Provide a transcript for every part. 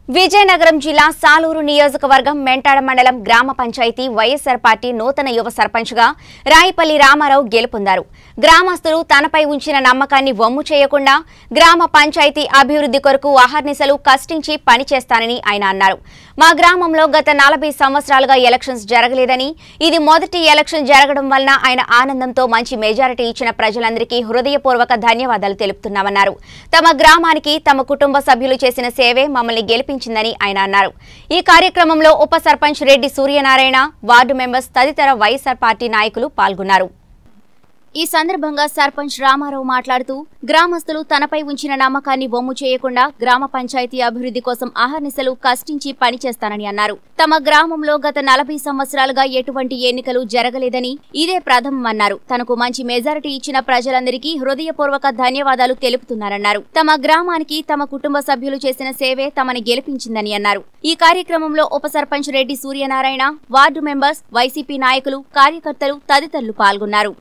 విజయనగరం జిల్లా సాలూరు నియోజకవర్గం మెంటాడ మండలం గ్రామ పంచాయతీ వైఎస్సార్ పార్టీ నూతన యువ సర్పంచ్గా రాయిపల్లి రామారావు గెలుపొందారు గ్రామస్తులు తనపై ఉంచిన నమ్మకాన్ని వమ్ము చేయకుండా గ్రామ పంచాయతీ అభివృద్ధి కొరకు అహర్నిశలు కష్టించి పనిచేస్తానని ఆయన అన్నారు మా గ్రామంలో గత నలభై సంవత్సరాలుగా ఎలక్షన్స్ జరగలేదని ఇది మొదటి ఎలక్షన్ జరగడం వలన ఆయన ఆనందంతో మంచి మెజారిటీ ఇచ్చిన ప్రజలందరికీ హృదయపూర్వక ధన్యవాదాలు తెలుపుతున్నామన్నారు తమ గ్రామానికి తమ కుటుంబ సభ్యులు చేసిన సేవే మమ్మల్ని గెలిపించిందని ఆయన అన్నారు ఈ కార్యక్రమంలో ఉప సర్పంచ్ రెడ్డి సూర్యనారాయణ వార్డు మెంబర్స్ తదితర వైఎస్సార్ పార్టీ నాయకులు పాల్గొన్నారు ఈ సందర్భంగా సర్పంచ్ రామారావు మాట్లాడుతూ గ్రామస్తులు తనపై ఉంచిన నమ్మకాన్ని బొమ్ము చేయకుండా గ్రామ పంచాయతీ అభివృద్ధి కోసం అహర్నిశలు కష్టించి పనిచేస్తానని అన్నారు తమ గ్రామంలో గత నలభై సంవత్సరాలుగా ఎటువంటి ఎన్నికలు జరగలేదని ఇదే ప్రథమమన్నారు తనకు మంచి మెజారిటీ ఇచ్చిన ప్రజలందరికీ హృదయపూర్వక ధన్యవాదాలు తెలుపుతున్నారన్నారు తమ గ్రామానికి తమ కుటుంబ సభ్యులు చేసిన సేవే తమని గెలిపించిందని అన్నారు ఈ కార్యక్రమంలో ఉప సర్పంచ్ రెడ్డి సూర్యనారాయణ వార్డు మెంబర్స్ వైసీపీ నాయకులు కార్యకర్తలు తదితరులు పాల్గొన్నారు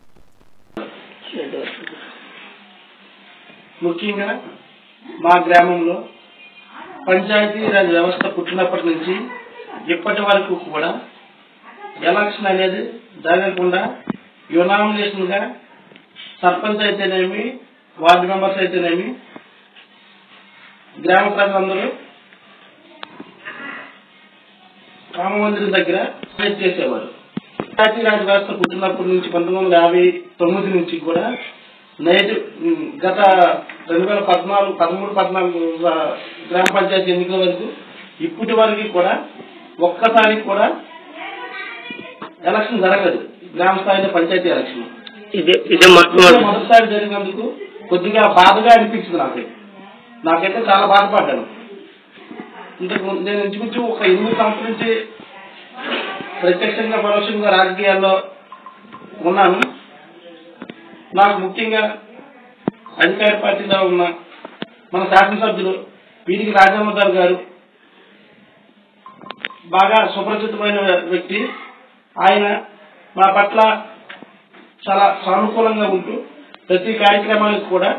ముఖ్యంగా మా గ్రామంలో పంచాయతీరాజ్ వ్యవస్థ పుట్టినప్పటి నుంచి ఇప్పటి వరకు కూడా ఎలక్షన్ అనేది జరగకుండా యునామినేషన్ గా సర్పంచ్ అయితేనేమి వార్డు మెంబర్స్ అయితేనేమి గ్రామ ప్రజలందరూ రామమందిరం దగ్గర ఫైట్ చేసేవారు పంచాయతీరాజ్ వ్యవస్థ పుట్టినప్పటి నుంచి పంతొమ్మిది వందల యాభై తొమ్మిది నుంచి కూడా నైట్ ఉమ్, గత రెండు వేల పద్నాలుగు పదమూడు పద్నాలుగు ఆ, గ్రామ పంచాయతీ ఎన్నికల వరకు ఇప్పటి వరకు కూడా ఒక్కసారి కూడా ఎలక్షన్ జరగదు గ్రామ స్థాయిలో పంచాయతీ ఎలక్షన్ ఇదే ఇదే ఇదే మొట్టమొదటి మొదటిసారి జరిగినందుకు కొద్దిగా బాధగా అనిపించింది నాకు నాకైతే చాలా బాధపడ్డాను ఇంతకు ముందు నేను ఇంచుమించు ఒక ఎనిమిది సంవత్సరం నుంచి ప్రత్యక్షంగా పరోక్షంగా రాజకీయాల్లో ఉన్నాను నాకు ముఖ్యంగా అధికార పార్టీలో ఉన్న మన శాసనసభ్యులు వీరికి రాజామదార్ గారు బాగా సుపరిచితమైన వ్యక్తి ఆయన మా పట్ల చాలా సానుకూలంగా ఉంటూ ప్రతి కార్యక్రమానికి కూడా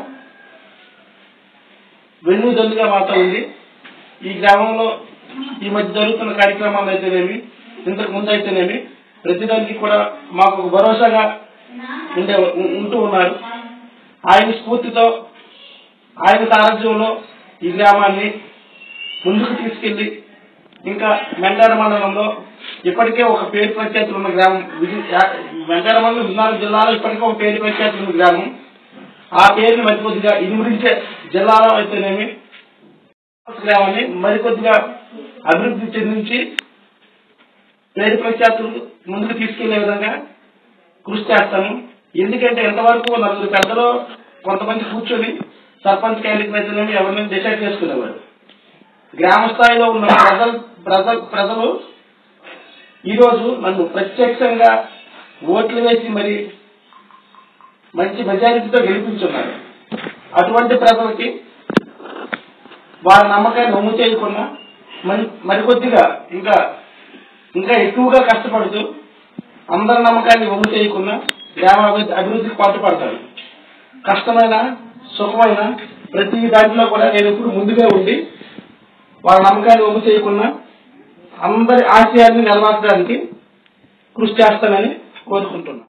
వెన్నుదన్నుగా మాతో ఉంది ఈ గ్రామంలో ఈ మధ్య జరుగుతున్న కార్యక్రమాలు అయితేనేమి ఇంతకు ముందు అయితేనేమి ప్రతిదానికి కూడా మాకు ఒక భరోసాగా ఉండే ఉ- ఉంటూ ఉన్నారు ఆయన స్ఫూర్తితో ఆయన సారథ్యంలో ఈ గ్రామాన్ని ముందుకు తీసుకెళ్లి ఇంకా మెంటాడ మండలంలో ఇప్పటికే ఒక పేరు ప్రఖ్యాతులు ఉన్న గ్రామం విజయ- యా- మెంటాడ మండలం విజయనగరం జిల్లాలో ఇప్పటికే ఒక పేరు ప్రఖ్యాతులు ఉన్న గ్రామం ఆ పేరుని మరి కొద్దిగా ఇనుమడించే జిల్లాలో అయితేనేమి గ్రామాన్ని మరికొద్దిగా అభివృద్ధి చెందించి పేరు ప్రఖ్యాతులు ముందుకు తీసుకెళ్లే విధంగా కృషి చేస్తాను ఎందుకంటే ఎంతవరకు నలుగురు పెద్దలు కొంతమంది కూర్చొని సర్పంచ్ క్యాండిడేట్ అయితేనేమి ఎవరిని డిసైడ్ చేసుకునేవారు గ్రామ స్థాయిలో ఉన్న ప్రజలు ప్రజలు ప్రజలు ఈరోజు నన్ను ప్రత్యక్షంగా ఓట్లు వేసి మరి మంచి మెజారిటీతో గెలిపించున్నారు అటువంటి ప్రజలకి వారి నమ్మకాన్ని నమ్ము చేయకుండా మరి మరికొద్దిగా ఇంకా ఇంకా ఎక్కువగా కష్టపడుతూ అందరి నమ్మకాన్ని వమ్ము చేయకుండా గ్రామ అభివృద్ధి అభివృద్ధికి పాటుపడతారు కష్టమైన సుఖమైన ప్రతి దాంట్లో కూడా నేను ఎప్పుడు ముందుగా ఉండి వాళ్ళ నమ్మకాన్ని వమ్ము చేయకుండా అందరి ఆశయాన్ని నెరవేర్చడానికి కృషి చేస్తానని కోరుకుంటున్నాను